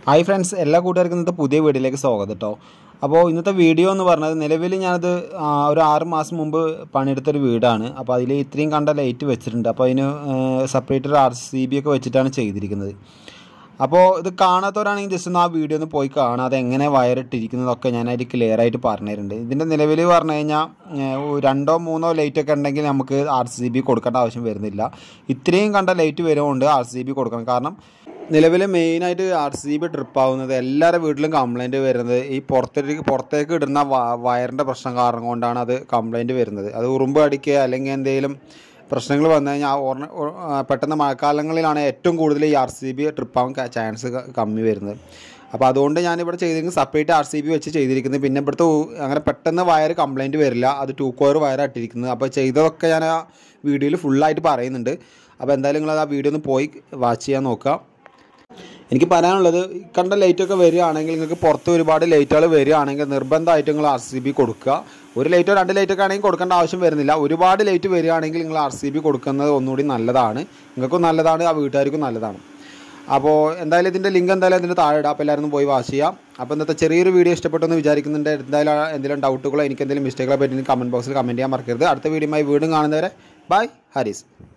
hi friends എല്ലാ കൂട്ടുകാർക്കും ഇന്നത്തെ പുതിയ വീഡിയോയിലേക്ക് സ്വാഗതം കേട്ടോ അപ്പോൾ ഇന്നത്തെ വീഡിയോ എന്ന് പറഞ്ഞത് നിലവിൽ ഞാനത് ആ, ഒരു ആറ് മാസം മുമ്പ് പണിയെടുത്തൊരു വീടാണ് അപ്പോൾ അതിൽ ഇത്രയും കണ്ട ലൈറ്റ് വെച്ചിട്ടുണ്ട് അപ്പോൾ അതിന് സെപ്പറേറ്റ് ഒരു ആർ സി ബി ഒക്കെ വെച്ചിട്ടാണ് ചെയ്തിരിക്കുന്നത് അപ്പോൾ ഇത് കാണാത്തവരാണെങ്കിൽ ജസ്റ്റ് ഒന്ന് ആ വീഡിയോ ഒന്ന് പോയി കാണാം അത് എങ്ങനെ വയറിട്ടിരിക്കുന്നതൊക്കെ ഞാൻ അതിൽ ക്ലിയർ ആയിട്ട് പറഞ്ഞിട്ടുണ്ട് ഇതിൻ്റെ നിലവിൽ പറഞ്ഞു കഴിഞ്ഞാൽ ഏഹ്, ഒരു രണ്ടോ മൂന്നോ ലൈറ്റ് ഒക്കെ ഉണ്ടെങ്കിൽ നമുക്ക് ആർ സി ബി കൊടുക്കേണ്ട ആവശ്യം വരുന്നില്ല ഇത്രയും കണ്ട ലൈറ്റ് വരുമുണ്ട് ആർ സി ബി കൊടുക്കണം കാരണം നിലവിൽ മെയിനായിട്ട് ആർ സി ബി ട്രിപ്പ് ആവുന്നത് എല്ലാവരുടെ വീട്ടിലും കംപ്ലൈൻറ്റ് വരുന്നത് ഈ പുറത്തേക്ക് പുറത്തേക്ക് ഇടുന്ന വ- വയറിൻ്റെ പ്രശ്നം കാരണം കൊണ്ടാണ് അത് കംപ്ലൈൻറ്റ് വരുന്നത് അത് ഉറുമ്പ് അടിക്കുക അല്ലെങ്കിൽ എന്തെങ്കിലും പ്രശ്നങ്ങൾ വന്നു കഴിഞ്ഞാൽ ഓർണ ഓ- ആ, പെട്ടെന്ന് മഴക്കാലങ്ങളിലാണ് ഏറ്റവും കൂടുതൽ ഈ ആർ സി ബി ട്രിപ്പ് ആവാൻ ചാൻസ് കമ്മി വരുന്നത് അപ്പോൾ അതുകൊണ്ട് ഞാനിവിടെ ചെയ്തിരിക്കുന്നത് സെപ്പറേറ്റ് ആർ സി ബി വെച്ച് ചെയ്തിരിക്കുന്നത് പിന്നെ ഇവിടുത്തെ ഊ- അങ്ങനെ പെട്ടെന്ന് വയർ കംപ്ലൈൻറ്റ് വരില്ല അത് ടൂ കോയർ വയറാണ് ഇട്ടിരിക്കുന്നത് അപ്പോൾ ചെയ്തതൊക്കെ ഞാൻ ആ വീഡിയോയിൽ ഫുള്ളായിട്ട് പറയുന്നുണ്ട് അപ്പോൾ എന്തായാലും നിങ്ങൾ ആ വീഡിയോ ഒന്ന് പോയി വാച്ച് ചെയ്യാൻ നോക്കുക എനിക്ക് പറയാനുള്ളത് ഈ കണ്ട ലൈറ്റൊക്കെ വരികയാണെങ്കിൽ നിങ്ങൾക്ക് പുറത്ത് ഒരുപാട് ലൈറ്റുകൾ വരികയാണെങ്കിൽ നിർബന്ധമായിട്ട് നിങ്ങൾ ആർ സി ബി കൊടുക്കുക ഒരു ലൈറ്റോ രണ്ട് ലൈറ്റൊക്കെ ആണെങ്കിൽ കൊടുക്കേണ്ട ആവശ്യം വരുന്നില്ല ഒരുപാട് ലൈറ്റ് വരികയാണെങ്കിൽ നിങ്ങൾ ആർ സി ബി കൊടുക്കുന്നത് ഒന്നുകൂടി നല്ലതാണ് നിങ്ങൾക്കും നല്ലതാണ് ആ വീട്ടുകാർക്കും നല്ലതാണ് അപ്പോൾ എന്തായാലും ഇതിൻ്റെ ലിങ്ക് എന്തായാലും ഇതിൻ്റെ താഴെ ഇടാം അപ്പോൾ എല്ലാവരും ഒന്ന് പോയി വാച്ച് ചെയ്യാം അപ്പോൾ ഇന്നത്തെ ചെറിയൊരു വീഡിയോ ഇഷ്ടപ്പെട്ടെന്ന് വിചാരിക്കുന്നുണ്ട് എന്തായാലും എന്തെങ്കിലും ഡൗട്ടുകളോ എനിക്ക് എന്തെങ്കിലും മിസ്റ്റേക്കുകളോ പറ്റി കമൻറ്റ് ബോക്സിൽ കമൻറ്റ് ചെയ്യാൻ മറക്കരുത് അടുത്ത വീഡിയോയുമായി വീണ്ടും കാണുന്നവരെ ബൈ ഹരീസ്